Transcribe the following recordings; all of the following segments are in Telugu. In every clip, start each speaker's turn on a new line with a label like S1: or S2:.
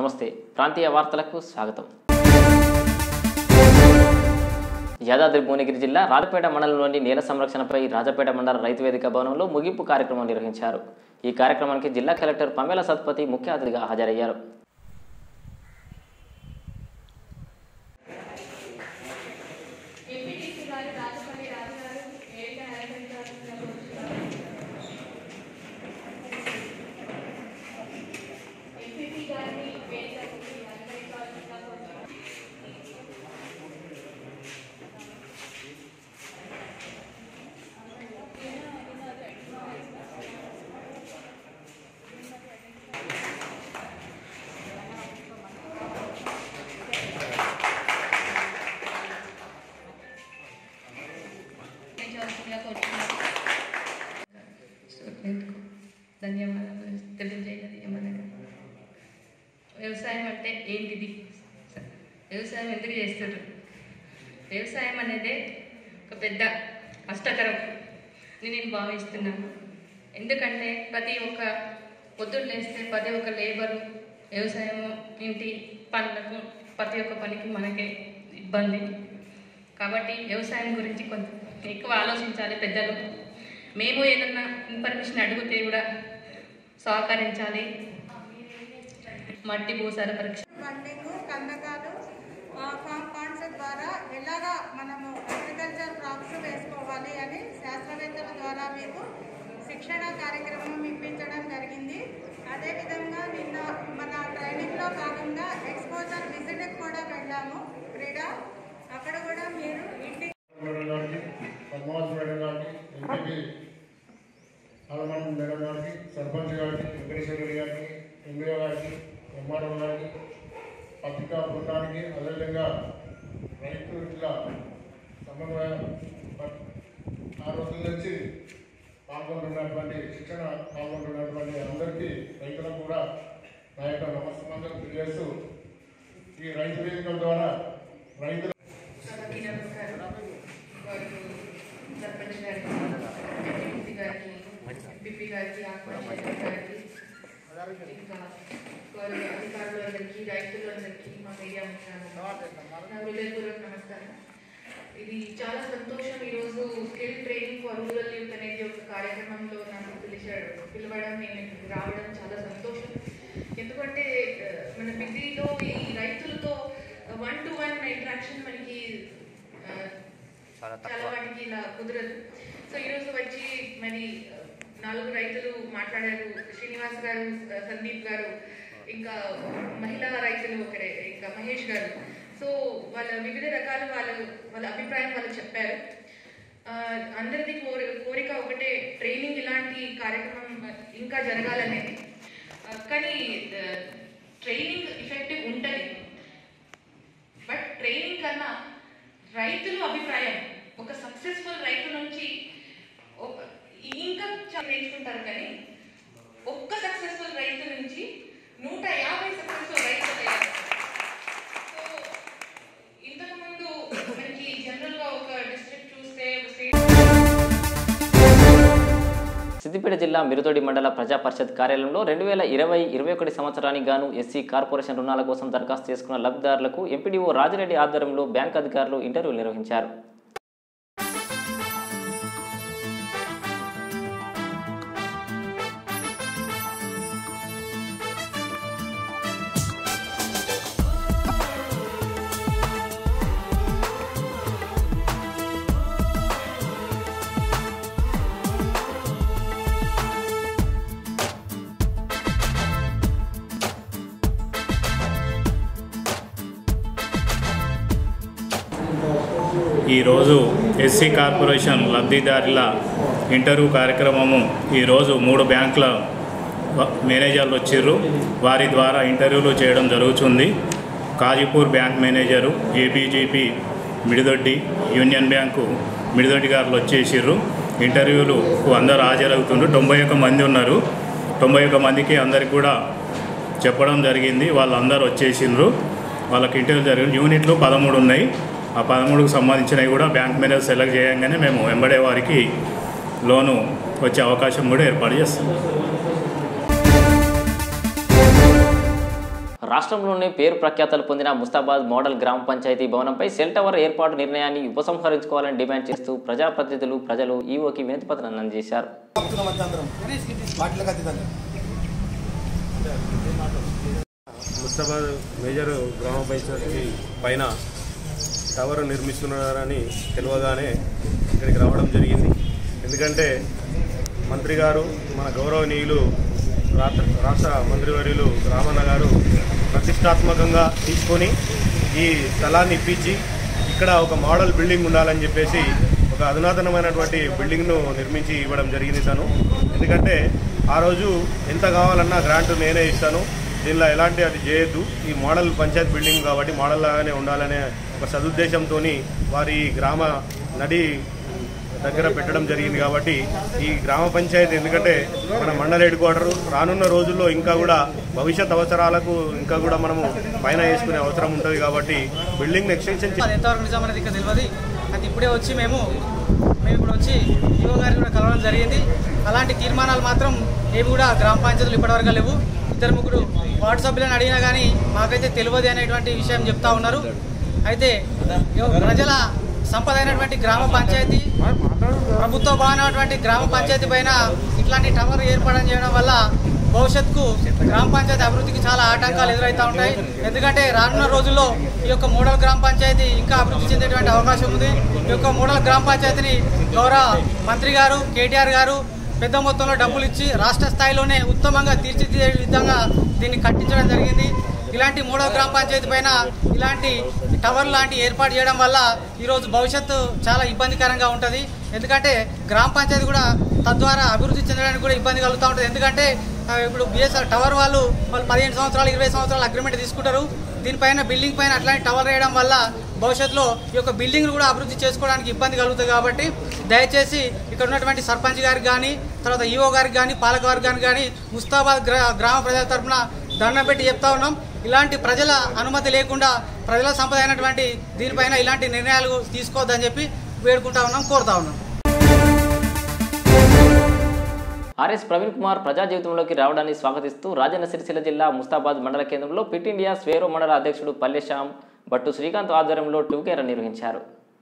S1: నమస్తే ప్రాంతీయ వార్తలకు స్వాగతం యాదాద్రి భువనగిరి జిల్లా రాజపేట మండలంలోని నేల సంరక్షణపై రాజపేట మండల రైతు వేదిక భవనంలో ముగింపు కార్యక్రమం నిర్వహించారు ఈ కార్యక్రమానికి జిల్లా కలెక్టర్ పమేల సత్పతి ముఖ్య అతిథిగా హాజరయ్యారు
S2: ఎంపీటీసీ గారు రాజపల్లి రాజు గారు ఏట అరవింద్ గారు ఎంపీపీ గారిని వేదికకి అలంకరించాల్సిందిగా కోరుతున్నాను. అలంకరించాల్సిందిగా కోరుతున్నాను.
S3: స్టూడెంట్కు ధన్యవాదాలు తెలియజేయాలి ఏమనగా వ్యవసాయం అంటే ఏంటిది వ్యవసాయం ఎందుకు చేస్తారు వ్యవసాయం అనేది ఒక పెద్ద కష్టకరం అని నేను భావిస్తున్నాను ఎందుకంటే ప్రతి ఒక్క పొద్దున్న లేస్తే ప్రతి ఒక్క లేబరు వ్యవసాయము ఇంటి పనులకు ప్రతి ఒక్క పనికి మనకే ఇబ్బంది కాబట్టి వ్యవసాయం గురించి కొంత ఎక్కువ ఆలోచించాలి పెద్దలు మేము ఏదన్నా ఇన్ఫర్మేషన్ అడిగితే కూడా సహకరించాలి మట్టి భూసార పరీక్ష
S4: ఫండింగ్ కందకాలు ఆ, ఫామ్ ఫండ్స్ ద్వారా ఎలాగా మనము అగ్రికల్చర్ క్రాప్స్ వేసుకోవాలి అని శాస్త్రవేత్తల ద్వారా మీకు శిక్షణ కార్యక్రమం ఇప్పించడం జరిగింది అదేవిధంగా నిన్న మన ట్రైనింగ్లో భాగంగా ఎక్స్పోజర్ విజిట్కి కూడా వెళ్ళాము క్రీడా అక్కడ కూడా మీరు ఇంటి
S5: మేడం గారికి పద్మావతి మేడం గారికి ఎంపీపీ ఆలమణి మేడం గారికి సర్పంచ్ గారికి వెంకటేశ్వర రెడ్డి గారికి ఎంబీఓ గారికి ఎంఆర్ఓ గారికి పత్రికా బృందానికి అదేవిధంగా రైతు ఇట్లా సమన్వయ ప- ఆ రోజుల నుంచి పాల్గొంటున్నటువంటి శిక్షణ పాల్గొంటున్నటువంటి అందరికీ రైతులకు కూడా నా యొక్క నమస్కారం తెలియజేస్తూ ఈ రైతు వేదికల ద్వారా రైతుల
S3: సభకి నమస్కారం వారికి సర్పంచ్ గారికి ఎంపీసీ గారికి ఎంపీపీ గారికి ఆకుపచ్చ గారికి ఇంకా వారి అధికారులందరికీ రైతులందరికీ మా మీడియా మిత్రులందరికీ నా హృదయపూర్వక నమస్కారం ఇది చాలా సంతోషం ఈరోజు skill training for rural youth అనేది ఒక కార్యక్రమంలో నన్ను పిలిచాడు పిలవడం నేను ఇక్కడికి రావడం చాలా సంతోషం ఎందుకంటే ఆ, మన బిజీలో ఈ రైతులతో వన్ టు వన్ ఇంటరాక్షన్ మనకి ఆ, చాలా వాటికి ఇలా కుదరదు సో ఈరోజు వచ్చి మరి ఆ, నాలుగు రైతులు మాట్లాడారు శ్రీనివాస్ గారు ఆ, సందీప్ గారు ఇంకా మహిళా రైతులు ఒకరే ఇంకా మహేష్ గారు సో వాళ్ళ వివిధ రకాల వాళ్ళ వాళ్ళ అభిప్రాయం వాళ్ళు చెప్పారు ఆ, అందరిది కోరి కోరిక ఒకటే ట్రైనింగ్ ఇలాంటి కార్యక్రమం ఇంకా జరగాలనేది ఆ, కానీ ట్రైనింగ్ ఎఫెక్టివ్ ఉంటుంది బట్ ట్రైనింగ్ కన్నా రైతుల అభిప్రాయం ఒక సక్సెస్ఫుల్ రైతు నుంచి ఒక ఇంకా చాలా నేర్చుకుంటారు కానీ ఒక్క సక్సెస్ఫుల్ రైతు నుంచి నూట యాభై సక్సెస్ఫుల్ రైతులు తయారు సో ఇంతకు ముందు మనకి జనరల్ గా ఒక డిస్ట్రిక్ట్ చూస్తే ఒక స్టేట్
S1: సిద్దిపేట జిల్లా మిరుతోడి మండల ప్రజా పరిషత్ కార్యాలయంలో రెండు వేల ఇరవై ఇరవై ఒకటి సంవత్సరానికి గాను ఎస్సీ కార్పొరేషన్ రుణాల కోసం దరఖాస్తు చేసుకున్న లబ్ధిదారులకు ఎంపీడీఓ రాజిరెడ్డి ఆధ్వర్యంలో బ్యాంక్ అధికారులు ఇంటర్వ్యూలు నిర్వహించారు
S6: ఈరోజు ఎస్సీ కార్పొరేషన్ లబ్ధిదారుల ఇంటర్వ్యూ కార్యక్రమము ఈరోజు మూడు బ్యాంకుల వ- మేనేజర్లు వచ్చిర్రు వారి ద్వారా ఇంటర్వ్యూలు చేయడం జరుగుతుంది Kazipur bank manager APGP Mididoddi union bank Mididoddi గారు వచ్చేసిర్రు ఇంటర్వ్యూలు అందరూ హాజరవుతుండ్రు తొంభై ఒక్క మంది ఉన్నారు తొంభై ఒక్క మందికి అందరికి కూడా చెప్పడం జరిగింది వాళ్ళందరూ వచ్చేసిండ్రు వాళ్ళకి ఇంటర్వ్యూ జరిగింది యూనిట్లు పదమూడు ఉన్నాయి ఆ పదమూడుకు సంబంధించినవి కూడా బ్యాంక్ మేనేజర్ సెలెక్ట్ చేయగానే మేము వెంబడే వారికి లోను వచ్చే అవకాశం కూడా ఏర్పాటు చేస్తాం
S1: రాష్ట్రంలోనే పేరు ప్రఖ్యాతలు పొందిన ముస్తాబాద్ మోడల్ గ్రామ పంచాయతీ భవనంపై సెల్ టవర్ ఏర్పాటు నిర్ణయాన్ని ఉపసంహరించుకోవాలని డిమాండ్ చేస్తూ ప్రజాప్రతినిధులు ప్రజలు ఈఓకి వినతి పత్రాన్ని అందజేశారు
S7: ముస్తాబాద్ మేజర్ గ్రామ పంచాయతీ పైన టవర్ నిర్మిస్తున్నారని తెలియగానే ఇక్కడికి రావడం జరిగింది ఎందుకంటే మంత్రి గారు మన గౌరవనీయులు రాష్ట్ర రాష్ట్ర మంత్రివర్యులు రామన్న గారు ప్రతిష్టాత్మకంగా తీసుకొని ఈ స్థలాన్ని ఇప్పించి ఇక్కడ ఒక మోడల్ బిల్డింగ్ ఉండాలని చెప్పేసి ఒక అధునాతనమైనటువంటి బిల్డింగ్ను నిర్మించి ఇవ్వడం జరిగింది తను ఎందుకంటే ఆ రోజు ఎంత కావాలన్నా గ్రాంట్ నేనే ఇస్తాను దీనిలో ఎలాంటి అది చేయొద్దు ఈ మోడల్ పంచాయత్ బిల్డింగ్ కాబట్టి మోడల్ లాగానే ఉండాలనే ఒక సదుద్దేశంతో వారి ఈ గ్రామ నడి దగ్గర పెట్టడం జరిగింది కాబట్టి ఈ గ్రామ పంచాయతీ ఎందుకంటే మన మండల హెడ్ క్వార్టర్ రానున్న రోజుల్లో ఇంకా కూడా భవిష్యత్ అవసరాలకు ఇంకా కూడా మనము పైన వేసుకునే అవసరం ఉంటుంది కాబట్టి బిల్డింగ్ ఎక్స్టెన్షన్
S8: అది ఎంతవరకు నిజం అనేది ఇంకా తెలియదు అది ఇప్పుడే వచ్చి మేము మేము ఇప్పుడు వచ్చి ఈవో గారిని కూడా కలవడం జరిగింది అలాంటి తీర్మానాలు మాత్రం ఏవి కూడా గ్రామ పంచాయతీలు ఇప్పటివరకు లేవు ఇద్దరు ముగ్గురు వార్డు సభ్యులను అడిగినా కానీ మాకైతే తెలియదు అనేటువంటి విషయం చెప్తా ఉన్నారు అయితే ఇగో ప్రజల సంపద అయినటువంటి గ్రామ పంచాయతీ ప్రభుత్వ భవనటువంటి గ్రామ పంచాయతీ పైన ఇట్లాంటి టవర్ ఏర్పాటు చేయడం వల్ల భవిష్యత్తుకు గ్రామ పంచాయతీ అభివృద్ధికి చాలా ఆటంకాలు ఎదురవుతూ ఉంటాయి ఎందుకంటే రానున్న రోజుల్లో ఈ యొక్క మోడల్ గ్రామ పంచాయతీ ఇంకా అభివృద్ధి చెందేటువంటి అవకాశం ఉంది ఈ యొక్క మోడల్ గ్రామ పంచాయతీని గౌరవ మంత్రి గారు కేటీఆర్ గారు పెద్ద మొత్తంలో డబ్బులు ఇచ్చి రాష్ట్ర స్థాయిలోనే ఉత్తమంగా తీర్చిదిద్దే విధంగా దీన్ని కట్టించడం జరిగింది ఇలాంటి మూడో గ్రామ పంచాయతీ పైన ఇలాంటి టవర్ లాంటి ఏర్పాటు చేయడం వల్ల ఈరోజు భవిష్యత్తు చాలా ఇబ్బందికరంగా ఉంటుంది ఎందుకంటే గ్రామ పంచాయతీ కూడా తద్వారా అభివృద్ధి చెందడానికి కూడా ఇబ్బంది కలుగుతూ ఉంటుంది ఎందుకంటే ఆ, ఇప్పుడు బిఎస్ఆర్ టవర్ వాళ్ళు వాళ్ళు పదిహేను సంవత్సరాలు ఇరవై సంవత్సరాలు అగ్రిమెంట్ తీసుకుంటారు దీనిపైన బిల్డింగ్ పైన అట్లాంటి టవర్ వేయడం వల్ల భవిష్యత్తులో ఈ యొక్క బిల్డింగ్ కూడా అభివృద్ధి చేసుకోవడానికి ఇబ్బంది కలుగుతుంది కాబట్టి దయచేసి ఇక్కడ ఉన్నటువంటి సర్పంచ్ గారికి కానీ తర్వాత ఈఓ గారికి కానీ పాలక వర్గానికి కానీ ముస్తాబాద్ గ్రా గ్రామ ప్రజల తరఫున దండం పెట్టి చెప్తా ఉన్నాం ఇలాంటి ప్రజల అనుమతి లేకుండా ప్రజల సంపద అయినటువంటి దీనిపైన ఇలాంటి నిర్ణయాలు తీసుకోవద్దని చెప్పి వేడుకుంటా ఉన్నాం కోరుతా ఉన్నాం
S1: ఆర్ఎస్ ప్రవీణ్ కుమార్ ప్రజా జీవితంలోకి రావడాన్ని స్వాగతిస్తూ రాజన్న సిరిసిల్ల జిల్లా ముస్తాబాద్ మండల కేంద్రంలో పిట్ ఇండియా స్వేరో మండల అధ్యక్షుడు పల్లెశ్యామ్ భట్టు శ్రీకాంత్ ఆధ్వర్యంలో టూకేర నిర్వహించారు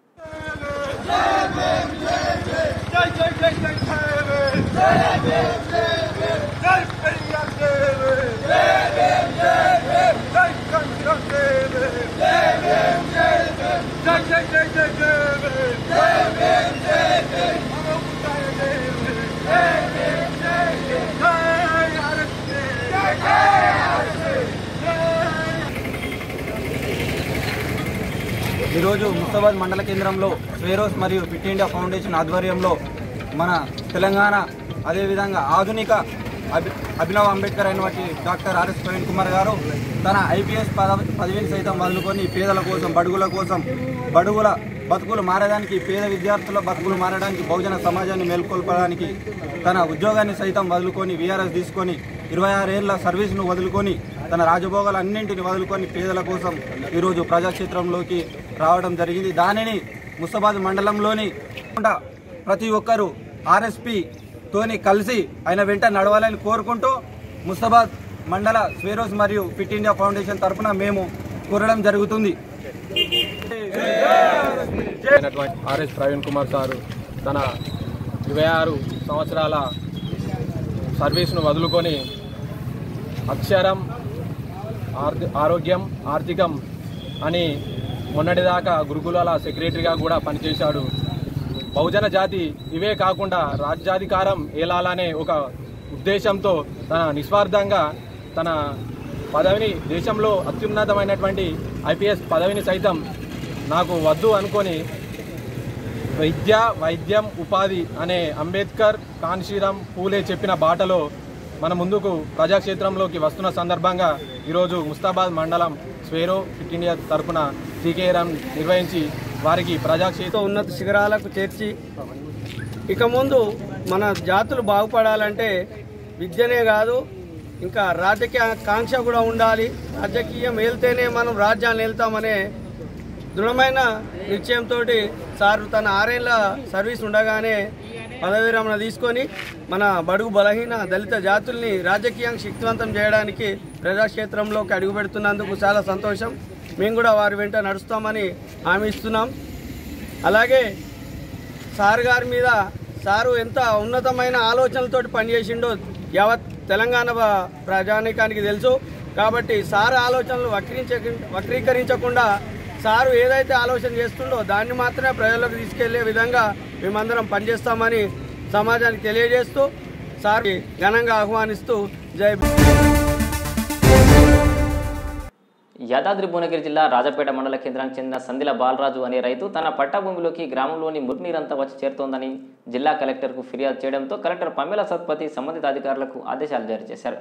S9: ఈరోజు ముస్తాబాద్ మండల కేంద్రంలో స్వేరోస్ మరియు ఫిట్ ఇండియా ఫౌండేషన్ ఆధ్వర్యంలో మన తెలంగాణ అదేవిధంగా ఆధునిక అభి అభినవ్ అంబేద్కర్ అయినటువంటి డాక్టర్ ఆర్ఎస్ ప్రవీణ్ కుమార్ గారు తన ఐపీఎస్ పద పదవిని సైతం వదులుకొని పేదల కోసం బడుగుల కోసం బడుగుల బతుకులు మారడానికి పేద విద్యార్థుల బతుకులు మారడానికి బహుజన సమాజాన్ని మేల్కొల్పడానికి తన ఉద్యోగాన్ని సైతం వదులుకొని వీఆర్ఎస్ తీసుకొని ఇరవై ఆరేళ్ల సర్వీస్ను వదులుకొని తన రాజభోగాలన్నింటిని వదులుకొని పేదల కోసం ఈరోజు ప్రజాక్షేత్రంలోకి రావడం జరిగింది దానిని ముస్తాబాద్ మండలంలోని కాకుండా ప్రతి ఒక్కరూ ఆర్ఎస్పి తోని కలిసి ఆయన వెంట నడవాలని కోరుకుంటూ ముస్తాబాద్ మండల స్వేరోస్ మరియు ఫిట్ ఇండియా ఫౌండేషన్ తరఫున మేము కోరడం జరుగుతుంది
S10: అయినటువంటి ఆర్ఎస్ ప్రవీణ్ కుమార్ సారు తన ఇరవై ఆరు సంవత్సరాల సర్వీస్ను వదులుకొని అక్షరం ఆర్థి ఆరోగ్యం ఆర్థికం అని మొన్నటిదాకా గురుకులాల సెక్రటరీగా కూడా పనిచేశాడు బహుజన జాతి ఇవే కాకుండా రాజ్యాధికారం ఏలాలనే ఒక ఉద్దేశంతో తన నిస్వార్థంగా తన పదవిని దేశంలో అత్యున్నతమైనటువంటి ఐపీఎస్ పదవిని సైతం నాకు వద్దు అనుకొని విద్య వైద్యం ఉపాధి అనే అంబేద్కర్ కాన్షీరామ్ పూలే చెప్పిన బాటలో మన ముందుకు ప్రజాక్షేత్రంలోకి వస్తున్న సందర్భంగా ఈరోజు ముస్తాబాద్ మండలం స్వేరో ఫిట్ ఇండియా తరఫున టీకేరామ్ నిర్వహించి వారికి ప్రజాక్షేత్రం
S11: ఉన్నత శిఖరాలకు చేర్చి ఇక ముందు మన జాతులు బాగుపడాలంటే విద్యనే కాదు ఇంకా రాజకీయ కాంక్ష కూడా ఉండాలి రాజకీయం వెళ్తేనే మనం రాజ్యాన్ని వెళ్తామనే దృఢమైన నిశ్చయంతో సారు తన ఆరేళ్ల సర్వీస్ ఉండగానే పదవి విరమణ తీసుకొని మన బడుగు బలహీన దళిత జాతుల్ని రాజకీయంగా శక్తివంతం చేయడానికి ప్రజాక్షేత్రంలోకి అడుగు పెడుతున్నందుకు చాలా సంతోషం మేము కూడా వారి వెంట నడుస్తామని హామీ ఇస్తున్నాం అలాగే సార్ గారి మీద సారు ఎంత ఉన్నతమైన ఆలోచనలతోటి పనిచేసిండో యావత్ తెలంగాణ బ- ప్రజానీకానికి తెలుసు కాబట్టి సార్ ఆలోచనలు వక్రించ వక్రీకరించకుండా సారు ఏదైతే ఆలోచన చేస్తుండో దాన్ని మాత్రమే ప్రజలకు తీసుకెళ్లే విధంగా మేమందరం పనిచేస్తామని సమాజానికి తెలియజేస్తూ సార్ ఘనంగా ఆహ్వానిస్తూ జై భీమ్.
S1: యాదాద్రి భువనగిరి జిల్లా రాజపేట మండల కేంద్రానికి చెందిన సందిల బాలరాజు అనే రైతు తన పట్టా భూమిలోకి గ్రామంలోని మురినీరంతా వచ్చి చేరుతోందని జిల్లా కలెక్టర్కు ఫిర్యాదు చేయడంతో కలెక్టర్ పమ్మేల సత్పతి సంబంధిత అధికారులకు ఆదేశాలు జారీ చేశారు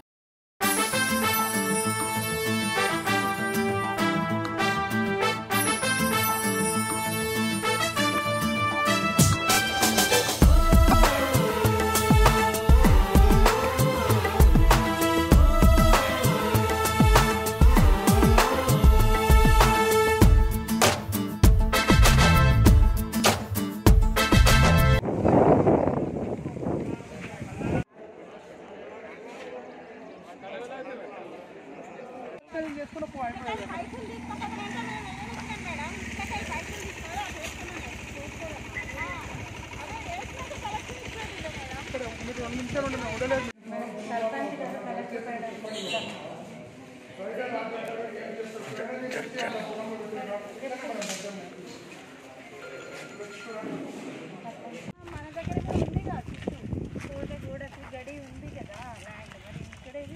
S4: మన దగ్గర కూడా ఉంది కదా తోట గూడకు గడి ఉంది కదా ల్యాండ్ మరి ఇక్కడ ఇది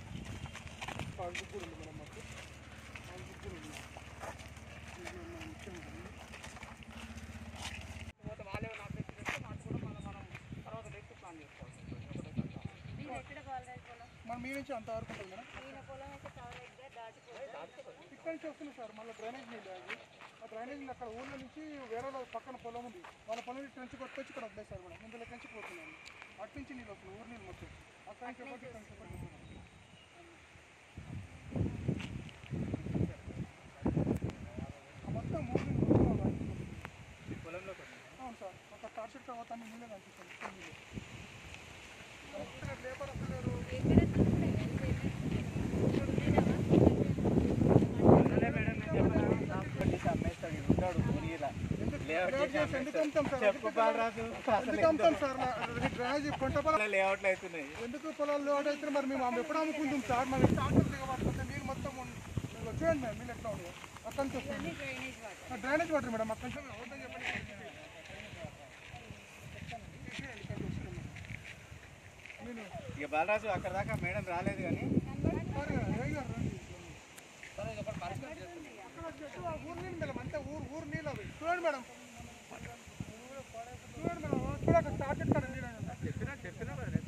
S4: దీని ఎక్కడ బాలరాజు పొలం
S5: మన మీ నుంచి అంతవరకు ఉంటుంది మేడం
S4: ఈయన పొలం అయితే కవరేజ్గా దాటిపోతుంది
S5: ఇక్కడ నుంచి వస్తుంది సార్ మళ్ళీ డ్రైనేజ్ నీళ్ళు అది ఆ డ్రైనేజ్ నీళ్ళు అక్కడ ఊళ్ళో నుంచి వేరే వాళ్ళ పక్కన పొలం ఉంది వాళ్ళ పొలం నుంచి నుంచి కొట్టుకొచ్చి ఇక్కడ వదిలేస్తారు మేడం ఇందులో నుంచి పోతున్నాను అటు నుంచి నీళ్ళు వస్తుంది ఊరు నీళ్ళు మొత్తం అక్కడ నుంచి ఒకటి ఇక్కడ నుంచి ఒకటి. ఆ మొత్తం ఊరు నీళ్ళు మొత్తం అలా పొలంలో అవును సార్ ఒక టార్చర్ తర్వాత అన్ని నీళ్ళే కనిపిస్తుంది మొత్తం నీళ్ళే. లేబర్ వస్తలేరు
S12: లేఅవుట్లు అవుతున్నాయి
S5: ఎందుకు పొలాలు లోడ్ అయితే మరి మేము ఆమె ఎప్పుడు అమ్ముకుంటాం సార్ మరి ట్రాక్టర్ దిగబడుతుంది మీరు మొత్తం ఉన్- ఇదిగో చూడండి మేడం మీరు ఎట్లా ఉంది అక్కడి నుంచి వస్తుంది ఆ, డ్రైనేజ్ వాటర్ మేడం అక్కడి నుంచి వద్దని చెప్పండి నేను
S12: ఇక బాలరాజు అక్కడ దాకా మేడం రాలేదు కానీ
S5: సార్, ఏ గారు రండి. అక్కడ చెట్టు, ఆ ఊరు నీళ్ళు మేడం అంతే ఊరు ఊరు నీళ్ళు అవి చూడండి మేడం చూడండి మేడం చూడండి అక్కడ టార్గెట్ కాడ నీళ్ళు చెప్పినా చెప్పినా